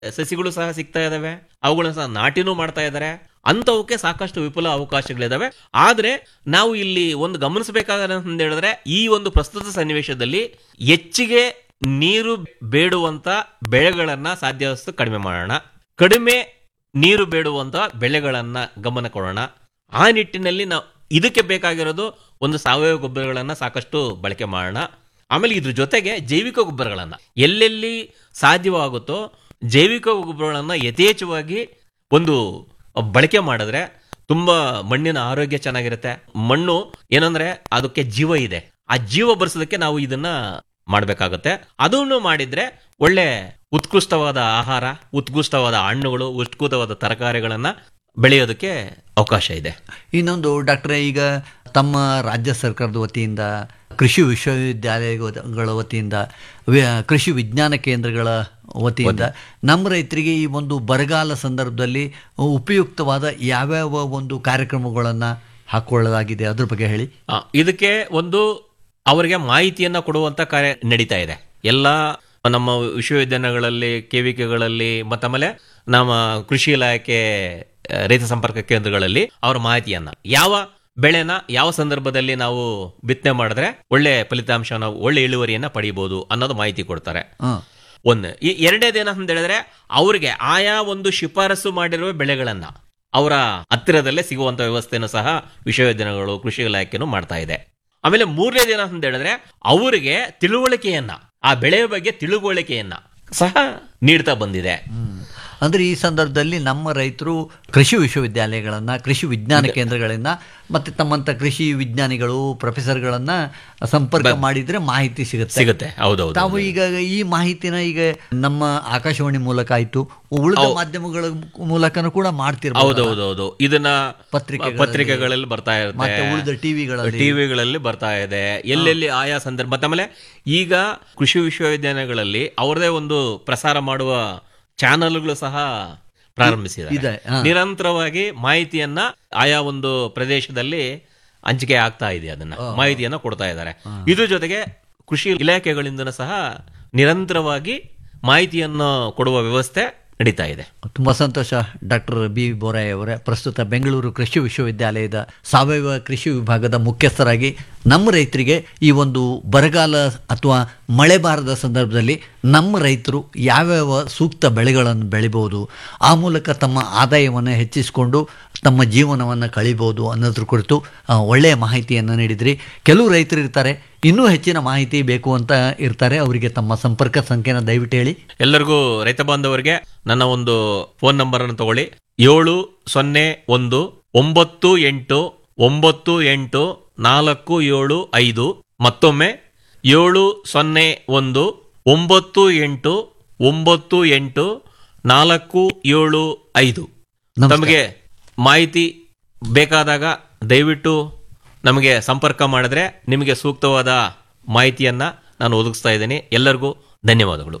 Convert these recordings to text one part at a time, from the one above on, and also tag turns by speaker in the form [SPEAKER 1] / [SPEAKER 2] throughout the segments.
[SPEAKER 1] ಸಸಿಗಳು ಸಹ ಸಿಗ್ತಾ ಇದಾವೆ ಅವುಗಳನ್ನ ಸಹ ನಾಟಿನೂ ಮಾಡ್ತಾ ಇದ್ದಾರೆ ಅಂತವಕ್ಕೆ ಸಾಕಷ್ಟು ವಿಪುಲ ಅವಕಾಶಗಳಿದಾವೆ ಆದ್ರೆ ನಾವು ಇಲ್ಲಿ ಒಂದು ಗಮನಿಸಬೇಕಾದ ಅಂತ ಹೇಳಿದ್ರೆ ಈ ಒಂದು ಪ್ರಸ್ತುತ ಸನ್ನಿವೇಶದಲ್ಲಿ ಹೆಚ್ಚಿಗೆ ನೀರು ಬೇಡುವಂತ ಬೆಳೆಗಳನ್ನ ಸಾಧ್ಯವಾದಷ್ಟು ಕಡಿಮೆ ಮಾಡೋಣ ಕಡಿಮೆ ನೀರು ಬೇಡುವಂತ ಬೆಳೆಗಳನ್ನ ಗಮನ ಕೊಡೋಣ ಆ ನಿಟ್ಟಿನಲ್ಲಿ ನಾವು ಇದಕ್ಕೆ ಬೇಕಾಗಿರೋದು ಒಂದು ಸಾವಯವ ಗೊಬ್ಬರಗಳನ್ನ ಸಾಕಷ್ಟು ಬಳಕೆ ಮಾಡೋಣ ಆಮೇಲೆ ಇದ್ರ ಜೊತೆಗೆ ಜೈವಿಕ ಗೊಬ್ಬರಗಳನ್ನ ಎಲ್ಲೆಲ್ಲಿ ಸಾಧ್ಯವಾಗುತ್ತೋ ಜೈವಿಕ ಗೊಬ್ಬರಗಳನ್ನ ಯಥೇಚ್ಛವಾಗಿ ಒಂದು ಬಳಕೆ ಮಾಡಿದ್ರೆ ತುಂಬಾ ಮಣ್ಣಿನ ಆರೋಗ್ಯ ಚೆನ್ನಾಗಿರುತ್ತೆ ಮಣ್ಣು ಏನಂದ್ರೆ ಅದಕ್ಕೆ ಜೀವ ಇದೆ ಆ ಜೀವ ಬರ್ಸೋದಕ್ಕೆ ನಾವು ಇದನ್ನ ಮಾಡಬೇಕಾಗುತ್ತೆ ಅದನ್ನು ಮಾಡಿದ್ರೆ ಒಳ್ಳೆ ಉತ್ಕೃಷ್ಟವಾದ ಆಹಾರ ಉತ್ಕೃಷ್ಟವಾದ ಹಣ್ಣುಗಳು ಉತ್ಕೃಷ್ಟವಾದ ತರಕಾರಿಗಳನ್ನ ಬೆಳೆಯೋದಕ್ಕೆ ಅವಕಾಶ ಇದೆ
[SPEAKER 2] ಇನ್ನೊಂದು ಡಾಕ್ಟ್ರೆ ಈಗ ತಮ್ಮ ರಾಜ್ಯ ಸರ್ಕಾರದ ವತಿಯಿಂದ ಕೃಷಿ ವಿಶ್ವವಿದ್ಯಾಲಯಗಳ ವತಿಯಿಂದ ವಿ- ಕೃಷಿ ವಿಜ್ಞಾನ ಕೇಂದ್ರಗಳ ವತಿಯಿಂದ ನಮ್ಮ ರೈತರಿಗೆ ಈ ಒಂದು ಬರಗಾಲ ಸಂದರ್ಭದಲ್ಲಿ ಉಪಯುಕ್ತವಾದ ಯಾವ್ಯಾವ ಒಂದು ಕಾರ್ಯಕ್ರಮಗಳನ್ನು ಹಾಕೊಳ್ಳಲಾಗಿದೆ ಅದ್ರ ಬಗ್ಗೆ ಹೇಳಿ
[SPEAKER 1] ಆ, ಇದಕ್ಕೆ ಒಂದು ಅವರಿಗೆ ಮಾಹಿತಿಯನ್ನ ಕೊಡುವಂತ ಕಾರ್ಯ ನಡೀತಾ ಇದೆ ಎಲ್ಲ ನಮ್ಮ ವಿಶ್ವವಿದ್ಯಾಲಯಗಳಲ್ಲಿ ಕೆವಿಕೆಗಳಲ್ಲಿ ಮತ್ತಾಮೇಲೆ ನಮ್ಮ ಕೃಷಿ ಇಲಾಖೆ ಆ, ರೈತ ಸಂಪರ್ಕ ಕೇಂದ್ರಗಳಲ್ಲಿ ಅವರ ಮಾಹಿತಿಯನ್ನ ಯಾವ ಬೆಳೆನ ಯಾವ ಸಂದರ್ಭದಲ್ಲಿ ನಾವು ಬಿತ್ತನೆ ಮಾಡಿದ್ರೆ ಒಳ್ಳೆ ಫಲಿತಾಂಶ ನಾವು ಒಳ್ಳೆ ಇಳುವರಿಯನ್ನ ಪಡಿಬಹುದು ಅನ್ನೋದು ಮಾಹಿತಿ ಕೊಡ್ತಾರೆ
[SPEAKER 2] ಹಾಂ
[SPEAKER 1] ಒಂದು ಈ ಎರಡನೇದೇನ ಅಂತ ಹೇಳಿದ್ರೆ ಅವ್ರಿಗೆ ಆಯಾ ಒಂದು ಶಿಫಾರಸು ಮಾಡಿರುವ ಬೆಳೆಗಳನ್ನ ಅವರ ಹತ್ತಿರದಲ್ಲೇ ಸಿಗುವಂತ ವ್ಯವಸ್ಥೆನೂ ಸಹ ವಿಶ್ವವಿದ್ಯಾಲಯಗಳು ಕೃಷಿ ಇಲಾಖೆನೂ ಮಾಡ್ತಾ ಇದೆ ಆಮೇಲೆ ಮೂರನೇದೇನ ಅಂತ ಹೇಳಿದ್ರೆ ಅವರಿಗೆ ತಿಳುವಳಿಕೆಯನ್ನ ಆ ಬೆಳೆಯ ಬಗ್ಗೆ ತಿಳುವಳಿಕೆಯನ್ನ ಸಹ ನೀಡ್ತಾ ಬಂದಿದೆ
[SPEAKER 2] ಅಂದರೆ ಈ ಸಂದರ್ಭದಲ್ಲಿ ನಮ್ಮ ರೈತರು ಕೃಷಿ ವಿಶ್ವವಿದ್ಯಾಲಯಗಳನ್ನು ಕೃಷಿ ವಿಜ್ಞಾನ ಕೇಂದ್ರಗಳನ್ನು ಮತ್ತು ತಮ್ಮಂಥ ಕೃಷಿ ವಿಜ್ಞಾನಿಗಳು ಪ್ರೊಫೆಸರ್ಗಳನ್ನು ಸಂಪರ್ಕ ಮಾಡಿದರೆ ಮಾಹಿತಿ ಸಿಗುತ್ತೆ
[SPEAKER 1] ಸಿಗುತ್ತೆ ಹೌದೌದು
[SPEAKER 2] ತಾವು ಈಗ ಈ ಮಾಹಿತಿನ ಈಗ ನಮ್ಮ ಆಕಾಶವಾಣಿ ಮೂಲಕ ಆಯ್ತು ಉಳಿದ ಮಾಧ್ಯಮಗಳ ಮೂಲಕನೂ ಕೂಡ ಮಾಡ್ತಿರ್ಬೋದು
[SPEAKER 1] ಹೌದೌದೌದು ಇದನ್ನ
[SPEAKER 2] ಪತ್ರಿಕೆಗಳಲ್ಲಿ,
[SPEAKER 1] ಪತ್ರಿಕೆಗಳಲ್ಲಿ ಬರ್ತಾ
[SPEAKER 2] ಮತ್ತೆ
[SPEAKER 1] ಇರುತ್ತೆ
[SPEAKER 2] ಉಳಿದ ಟಿವಿಗಳಲ್ಲಿ
[SPEAKER 1] ಟಿವಿಗಳಲ್ಲಿ ಬರ್ತಾ ಇದೆ ಎಲ್ಲೆಲ್ಲಿ ಆಯಾ ಸಂದರ್ಭ ಮತ್ತೆ ಆಮೇಲೆ ಈಗ ಕೃಷಿ ವಿಶ್ವವಿದ್ಯಾಲಯಗಳಲ್ಲಿ ಅವರದೇ ಒಂದು ಪ್ರಸಾರ ಮಾಡುವ ಚಾನಲ್ಗಳು ಸಹ ಪ್ರಾರಂಭಿಸಿದ್ದಾರೆ
[SPEAKER 2] ಇದೆ, ಹಾ.
[SPEAKER 1] ನಿರಂತರವಾಗಿ ಮಾಹಿತಿಯನ್ನ ಆಯಾ ಒಂದು ಪ್ರದೇಶದಲ್ಲಿ ಹಂಚಿಕೆ ಆಗ್ತಾ ಇದೆ ಅದನ್ನ ಮಾಹಿತಿಯನ್ನ ಕೊಡ್ತಾ ಇದ್ದಾರೆ ಇದ್ರ ಜೊತೆಗೆ ಕೃಷಿ ಇಲಾಖೆಗಳಿಂದ ಸಹ ನಿರಂತರವಾಗಿ ಮಾಹಿತಿಯನ್ನು ಕೊಡುವ ವ್ಯವಸ್ಥೆ ನಡೀತಾ ಇದೆ
[SPEAKER 2] ತುಂಬ ಸಂತೋಷ ಡಾಕ್ಟರ್ ಬಿ ಬೋರಾಯ್ ಅವರೇ ಪ್ರಸ್ತುತ ಬೆಂಗಳೂರು ಕೃಷಿ ವಿಶ್ವವಿದ್ಯಾಲಯದ ಸಾವಯವ ಕೃಷಿ ವಿಭಾಗದ ಮುಖ್ಯಸ್ಥರಾಗಿ ನಮ್ಮ ರೈತರಿಗೆ ಈ ಒಂದು ಬರಗಾಲ ಅಥವಾ ಮಳೆ ಬಾರದ ಸಂದರ್ಭದಲ್ಲಿ ನಮ್ಮ ರೈತರು ಯಾವ್ಯಾವ ಸೂಕ್ತ ಬೆಳೆಗಳನ್ನು ಬೆಳಿಬೋದು ಆ ಮೂಲಕ ತಮ್ಮ ಆದಾಯವನ್ನು ಹೆಚ್ಚಿಸಿಕೊಂಡು ತಮ್ಮ ಜೀವನವನ್ನು ಕಳಿಬೋದು ಅನ್ನೋದ್ರ ಕುರಿತು ಆ, ಒಳ್ಳೆಯ ಮಾಹಿತಿಯನ್ನು ನೀಡಿದ್ರಿ ಕೆಲವು ರೈತರು ಇರ್ತಾರೆ ಇನ್ನೂ ಹೆಚ್ಚಿನ ಮಾಹಿತಿ ಬೇಕು ಅಂತ ಇರ್ತಾರೆ ಅವರಿಗೆ ತಮ್ಮ ಸಂಪರ್ಕ ಸಂಖ್ಯೆನ ದಯವಿಟ್ಟು ಹೇಳಿ
[SPEAKER 1] ಎಲ್ಲರಿಗೂ ರೈತ ಬಾಂಧವರಿಗೆ ನನ್ನ ಒಂದು ಫೋನ್ ನಂಬರ್ ಅನ್ನು ತಗೊಳ್ಳಿ ಏಳು ಸೊನ್ನೆ ಒಂದು ಒಂಬತ್ತು ಎಂಟು ಒಂಬತ್ತು ಎಂಟು ನಾಲ್ಕು ಏಳು ಐದು ಮತ್ತೊಮ್ಮೆ ಏಳು ಸೊನ್ನೆ ಒಂದು ಒಂಬತ್ತು ಎಂಟು ಒಂಬತ್ತು ಎಂಟು ನಾಲ್ಕು ಏಳು ಐದು
[SPEAKER 2] ನಮಸ್ಕಾರ.
[SPEAKER 1] ತಮಗೆ ಮಾಹಿತಿ ಬೇಕಾದಾಗ ದಯವಿಟ್ಟು ನಮಗೆ ಸಂಪರ್ಕ ಮಾಡಿದ್ರೆ ನಿಮಗೆ ಸೂಕ್ತವಾದ ಮಾಹಿತಿಯನ್ನ ನಾನು ಒದಗಿಸ್ತಾ ಇದ್ದೀನಿ ಎಲ್ಲರಿಗೂ ಧನ್ಯವಾದಗಳು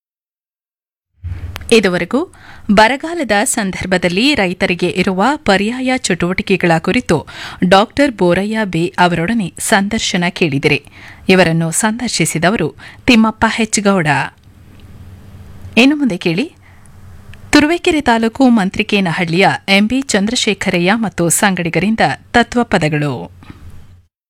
[SPEAKER 3] ಇದುವರೆಗೂ ಬರಗಾಲದ ಸಂದರ್ಭದಲ್ಲಿ ರೈತರಿಗೆ ಇರುವ ಪರ್ಯಾಯ ಚಟುವಟಿಕೆಗಳ ಕುರಿತು ಡಾಕ್ಟರ್ ಬೋರಯ್ಯ ಬೆ ಅವರೊಡನೆ ಸಂದರ್ಶನ ಕೇಳಿದಿರಿ ಇವರನ್ನು ಸಂದರ್ಶಿಸಿದವರು ತಿಮ್ಮಪ್ಪ ಹೆಚ್ಗೌಡ ಇನ್ನು ಮುಂದೆ ಕೇಳಿ ತುರುವೇಕೆರೆ ತಾಲೂಕು ಮಂತ್ರಿಕೇನಹಳ್ಳಿಯ ಎಂಬಿ ಚಂದ್ರಶೇಖರಯ್ಯ ಮತ್ತು ಸಂಗಡಿಗರಿಂದ ತತ್ವಪದಗಳು